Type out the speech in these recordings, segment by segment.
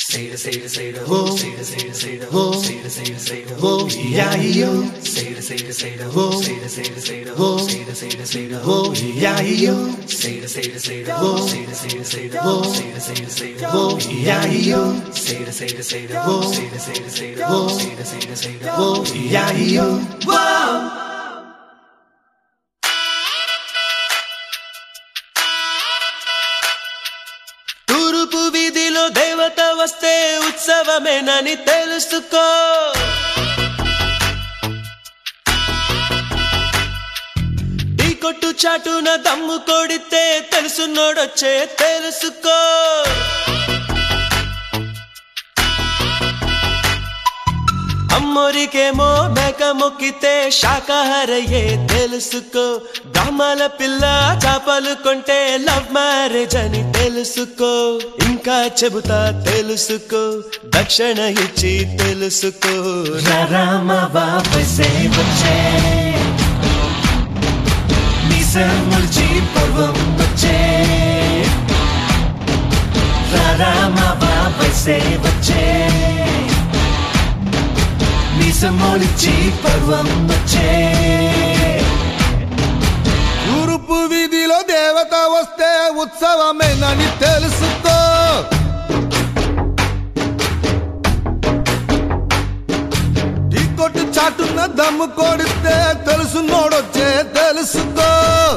Say the say the say the ho, say the say the say the ho, say the say the say the ho, yeah yo. Say the say the say the ho, say the say the say the ho, say the say the say the ho, yeah yo. Say the say the say the ho, say the say the say the ho, say the say the say the ho, yeah yo. Say the say the say the ho, say the say the say the ho, say the say the say the ho, yeah yo. Whoa. తూర్పు వీధిలో దేవత వస్తే ఉత్సవమేనని తెలుసుకో tea కొట్టు చాటున దమ్ము కొడితే తెలుసున్నోడొచ్చే తెలుసుకో అమ్మోరికేమో మేక మొక్కితే శాకాహారయ్యే తెలుసుకో గ్రామాల పిల్ల చేపలు కొంటే లవ్ మ్యారేజ్ అని తెలుసుకో ఇంకా చెబుతా తెలుసుకో దక్షిణ ఇచ్చి తెలుసుకో రామ బాబసే వచ్చే నిసముల్చి పర్వం వచ్చే రామ బాబసే వచ్చే నిసముల్చి పర్వం వచ్చే తూర్పు వీధిలో దేవత వస్తే ఉత్సవమేనని తెలుసుకో టీ కొట్టు చాటున్న దమ్ము కొడితే తెలుసు నోడొచ్చే తెలుసుకో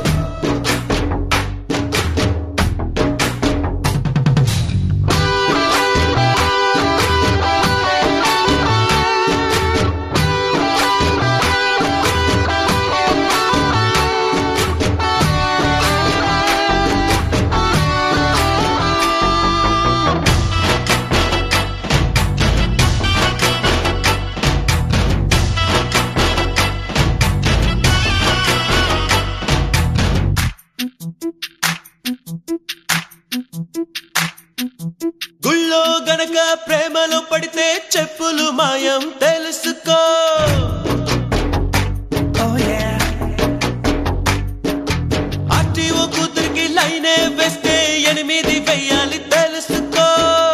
గుళ్ళో గనక ప్రేమలో పడితే చెప్పులు మాయం తెలుసుకో ఆర్టీఓ కూతురికి లైనే వేస్తే ఎనిమిది వెయ్యాలి తెలుసుకో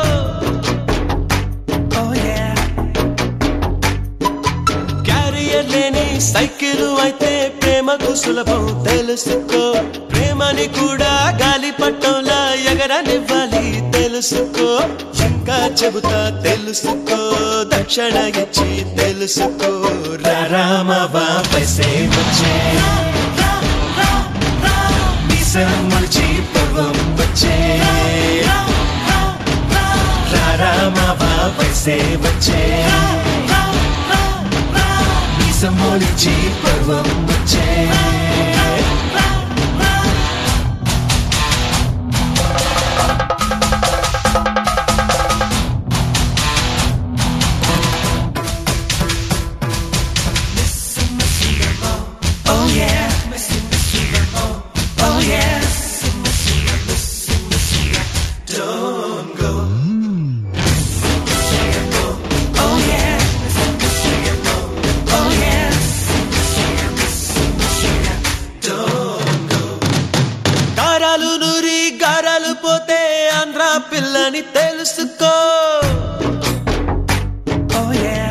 క్యారియర్ లేని సైకిల్ అయితే ప్రేమకు సులభం తెలుసుకో ప్రేమని కూడా గాలి పట్టంలా ఎగరనివ్వాలి తెలుసుకో ఇంకా చెబుతా తెలుసుకో దక్షిణ ఇచ్చి తెలుసుకో రామ బాబసే వచ్చే నిసముల్చి పర్వం వచ్చే రామ బాబసే వచ్చే నిసముల్చి పర్వం వచ్చే Oh yeah. Oh yeah. Don't go. Oh yeah. Oh yeah. Don't go. కారాలు నూరి గారాలు పోతే ఆంధ్ర పిల్లని తెలుసుకో Oh yeah.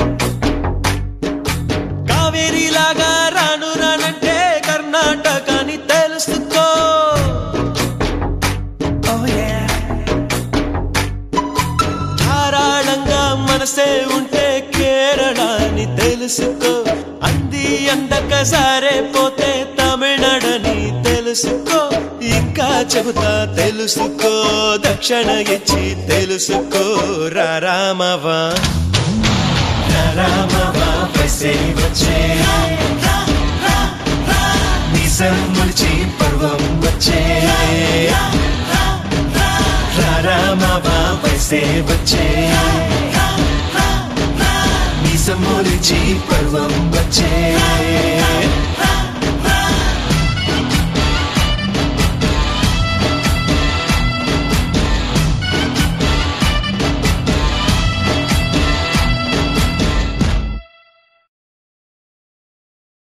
కావేరి లాగా రాను రానంటే కర్ణాటకని తెలుసుకో Oh yeah. ధారాళంగా మనసే ఉంటే కేరళని తెలుసుకో అంది అందక సారే పోతే తమిళనాడని తెలుసుకో ఇంకా చెబుతా తెలుసుకో దక్షిణ ఇచ్చి తెలుసుకో రారామవా రామ బాబసే వచ్చే నిసముల్చి పర్వం వచ్చే రామ బాబసే వచ్చే నిసముల్చి పర్వం వచ్చే